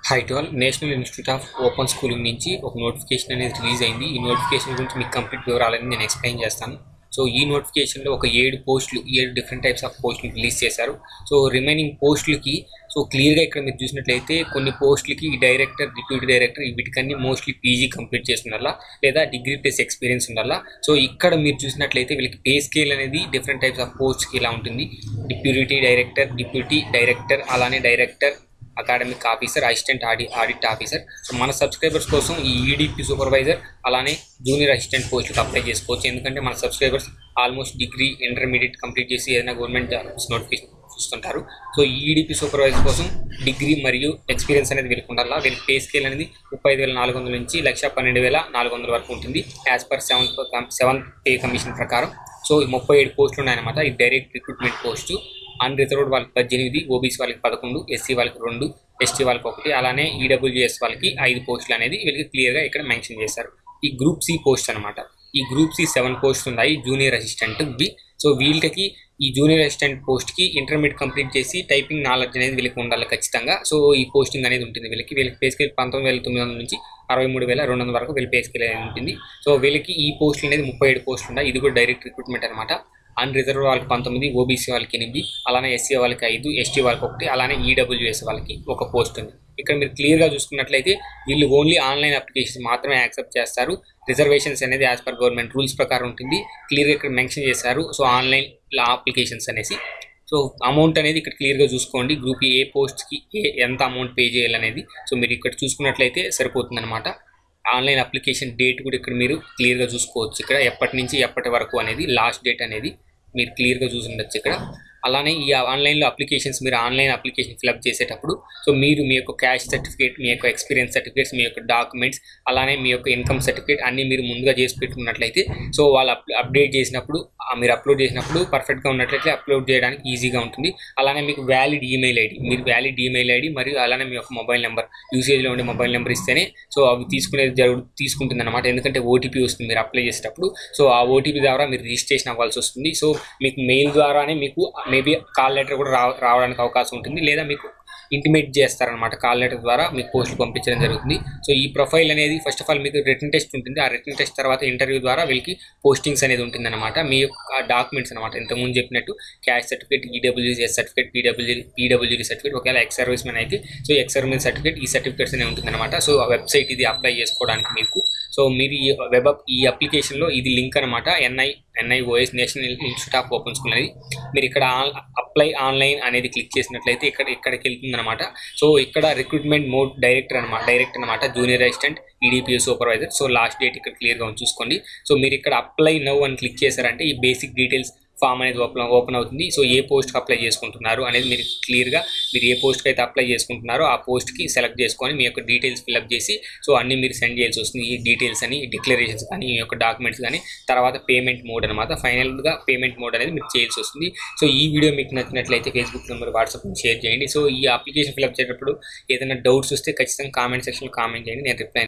high to all national institute of open schooling నుంచి ఒక notification అనేది రిలీజ్ అయింది ఈ నోటిఫికేషన్ గురించి మీకు కంప్లీట్ వివరాలని నేను ఎక్స్ప్లెయిన్ చేస్తాను సో ఈ నోటిఫికేషన్లో ఒక ఏడు పోస్టులు ఏడు డిఫరెంట్ టైప్స్ ఆఫ్ పోస్టులు రిలీజ్ చేశారు సో రిమైనింగ్ పోస్టులకి సో క్లియర్గా ఇక్కడ మీరు చూసినట్లయితే కొన్ని పోస్టులకి ఈ డైరెక్టర్ డిప్యూటీ డైరెక్టర్ వీటికన్నీ మోస్ట్లీ పీజీ కంప్లీట్ చేసి ఉండాలా లేదా డిగ్రీ ప్లస్ ఎక్స్పీరియన్స్ ఉండాలా సో ఇక్కడ మీరు చూసినట్లయితే వీళ్ళకి పే స్కేల్ అనేది డిఫరెంట్ టైప్స్ ఆఫ్ పోస్ట్కి ఇలా ఉంటుంది డిప్యూటీ డైరెక్టర్ డిప్యూటీ డైరెక్టర్ అలానే డైరెక్టర్ అకాడమిక్ ఆఫీసర్ అసిస్టెంట్ ఆడి ఆడిట్ ఆఫీసర్ సో మన సబ్స్క్రైబర్స్ కోసం ఈ ఈడిపి సూపర్వైజర్ అలానే జూనియర్ అసిస్టెంట్ పోస్టులకు అప్లై చేసుకోవచ్చు ఎందుకంటే మన subscribers almost degree intermediate complete చేసి ఏదైనా గవర్నమెంట్ జాబ్స్ నోటిఫికేషన్ చూస్తుంటారు సో ఈ ఈడిపి సూపర్వైజర్ కోసం డిగ్రీ మరియు ఎక్స్పీరియన్స్ అనేది వీళ్ళకి ఉండాలా వీళ్ళకి పే స్కేల్ అనేది ముప్పై ఐదు వేల నాలుగు వందల నుంచి లక్ష పన్నెండు వేల నాలుగు వందల వరకు ఉంటుంది as per seventh seventh pay commission ప్రకారం సో ఈ ముప్పై ఏడు పోస్టులు ఉన్నాయన్నమాట ఈ డైరెక్ట్ రిక్రూట్మెంట్ పోస్టు అన్రిజర్వ్డ్ వాళ్ళకి పద్దెనిమిది ఓబీసీ వాళ్ళకి పదకొండు ఎస్సీ వాళ్ళకి రెండు ఎస్టీ వాళ్ళకి ఒకటి అలానే ఈడబ్ల్యూఎస్ వాళ్ళకి ఐదు పోస్టులు అనేది వీళ్ళకి క్లియర్గా ఇక్కడ మెన్షన్ చేశారు ఈ గ్రూప్ సి పోస్ట్ అనమాట ఈ గ్రూప్ సి సెవెన్ పోస్ట్ ఉన్నాయి జూనియర్ అసిస్టెంట్ వి సో వీళ్ళకి ఈ జూనియర్ అసిస్టెంట్ పోస్ట్కి ఇంటర్మీడియట్ కంప్లీట్ చేసి టైపింగ్ నాలెడ్జ్ అనేది వీళ్ళకి ఉండాలి ఖచ్చితంగా సో ఈ పోస్టింగ్ అనేది ఉంటుంది వీళ్ళకి వీళ్ళకి పే స్కేల్ పంతొమ్మిది వేల తొమ్మిది వందల నుంచి అరవై మూడు వేల రెండు వందల వరకు వీళ్ళ పే స్కేల్ అనేది ఉంటుంది సో వీళ్ళకి ఈ పోస్టులు అనేది ముప్పై ఏడు పోస్టులు ఉన్నాయి ఇది కూడా డైరెక్ట్ రిక్రూట్మెంట్ అనమాట అన్రిజర్వ్ వాళ్ళకి పంతొమ్మిది ఓబీసీ వాళ్ళకి ఎనిమిది అలానే ఎస్సీ వాళ్ళకి ఐదు ఎస్టీ వాళ్ళకి ఒకటి అలానే ఈడబ్ల్యూఎస్ వాళ్ళకి ఒక పోస్ట్ ఉంది ఇక్కడ మీరు క్లియర్గా చూసుకున్నట్లయితే వీళ్ళు ఓన్లీ ఆన్లైన్ అప్లికేషన్స్ మాత్రమే యాక్సెప్ట్ చేస్తారు రిజర్వేషన్స్ అనేది యాజ్ పర్ గవర్నమెంట్ రూల్స్ ప్రకారం ఉంటుంది క్లియర్గా ఇక్కడ మెన్షన్ చేశారు సో ఆన్లైన్ అప్లికేషన్స్ అనేసి సో అమౌంట్ అనేది ఇక్కడ క్లియర్గా చూసుకోండి గ్రూప్ ఏ పోస్ట్కి ఏ ఎంత అమౌంట్ పే చేయాలనేది సో మీరు ఇక్కడ చూసుకున్నట్లయితే సరిపోతుంది అనమాట ఆన్లైన్ అప్లికేషన్ డేట్ కూడా ఇక్కడ మీరు క్లియర్గా చూసుకోవచ్చు ఇక్కడ ఎప్పటి నుంచి ఎప్పటి వరకు అనేది లాస్ట్ డేట్ అనేది మీరు క్లియర్గా చూసి ఉండొచ్చు ఇక్కడ అలానే ఈ ఆన్లైన్లో అప్లికేషన్స్ మీరు ఆన్లైన్ అప్లికేషన్ ఫిల్అప్ చేసేటప్పుడు సో మీరు మీ యొక్క క్యాష్ సర్టిఫికేట్ మీ యొక్క ఎక్స్పీరియన్స్ సర్టిఫికేట్స్ మీ యొక్క డాక్యుమెంట్స్ అలానే మీ యొక్క ఇన్కమ్ సర్టిఫికేట్ అన్నీ మీరు ముందుగా చేసి పెట్టుకున్నట్లయితే సో వాళ్ళు అప్డేట్ చేసినప్పుడు ఆ మీరు అప్లోడ్ చేసినప్పుడు పర్ఫెక్ట్గా ఉన్నట్లయితే అప్లోడ్ చేయడానికి ఈజీగా ఉంటుంది అలానే మీకు వ్యాలిడ్ ఈమెయిల్ ఐడి మీరు వ్యాలిడ్ ఈమెయిల్ ఐడి మరియు అలానే మీ యొక్క మొబైల్ నెంబర్ యూసేజ్లో ఉండే మొబైల్ నెంబర్ ఇస్తేనే సో అవి తీసుకునేది జరుగు తీసుకుంటుంది అనమాట ఎందుకంటే ఓటీపీ వస్తుంది మీరు అప్లై చేసేటప్పుడు సో ఆ ఓటీపీ ద్వారా మీరు రిజిస్ట్రేషన్ అవ్వాల్సి వస్తుంది సో మీకు మెయిల్ ద్వారానే మీకు మేబీ కాల్ లెటర్ కూడా రా రావడానికి అవకాశం ఉంటుంది లేదా మీకు ఇంటిమేట్ చేస్తారనమాట కాల్ లెటర్ ద్వారా మీకు పోస్టులు పంపించడం జరుగుతుంది సో ఈ ప్రొఫైల్ అనేది ఫస్ట్ ఆఫ్ ఆల్ మీకు రిటర్న్ టెస్ట్ ఉంటుంది ఆ రిటర్న్ టెస్ట్ తర్వాత ఇంటర్వ్యూ ద్వారా వీళ్ళకి పోస్టింగ్స్ అనేది ఉంటుంది అనమాట మీ యొక్క డాక్యుమెంట్స్ అనమాట ఇంతకుముందు చెప్పినట్టు caste certificate EWS certificate PW PWD certificate ఒకవేళ ఎక్స్ సర్వీస్ మెన్ అయితే సో ఎక్స్ సర్వీస్ సర్టిఫికేట్ ఈ సర్టిఫికేట్స్ అనేవి ఉంటుంది అనమాట సో ఆ వెబ్సైట్ ఇది అప్లై చేసుకోవడానికి మీకు సో మీరు ఈ వెబ్ ఈ అప్లికేషన్లో ఇది లింక్ అనమాట NI NIOS national institute of open school అనేది మీరు ఇక్కడ అప్లై ఆన్లైన్ అనేది క్లిక్ చేసినట్లయితే ఇక్కడ ఇక్కడికి వెళ్తుంది అనమాట సో ఇక్కడ రిక్రూట్మెంట్ మోడ్ డైరెక్టర్ అనమాట డైరెక్ట్ అనమాట junior assistant EDPS supervisor so last date ఇక్కడ క్లియర్గా చూసుకోండి సో మీరు ఇక్కడ అప్లై నవ్ అని క్లిక్ చేశారంటే ఈ బేసిక్ డీటెయిల్స్ ఫామ్ అనేది ఓపెన్ ఓపెన్ అవుతుంది సో ఏ పోస్ట్కి అప్లై చేసుకుంటున్నారు అనేది మీరు క్లియర్గా మీరు ఏ పోస్ట్కి అయితే అప్లై చేసుకుంటున్నారో ఆ పోస్ట్కి సెలెక్ట్ చేసుకొని మీ యొక్క డీటెయిల్స్ ఫిల్అప్ చేసి సో అన్ని మీరు సెండ్ చేయాల్సి వస్తుంది ఈ డీటెయిల్స్ అని డిక్లరేషన్స్ కానీ మీ యొక్క డాక్యుమెంట్స్ కానీ తర్వాత పేమెంట్ మోడ్ అనమాట ఫైనల్గా పేమెంట్ మోడ్ అనేది మీరు చేయాల్సి వస్తుంది సో ఈ వీడియో మీకు నచ్చినట్లయితే ఫేస్బుక్ నెంబర్ వాట్సాప్ షేర్ చేయండి సో ఈ అప్లికేషన్ ఫిల్అప్ చేసేటప్పుడు ఏదైనా డౌట్స్ వస్తే ఖచ్చితంగా కామెంట్ సెక్షన్లో కామెంట్ చేయండి నేను రిప్లై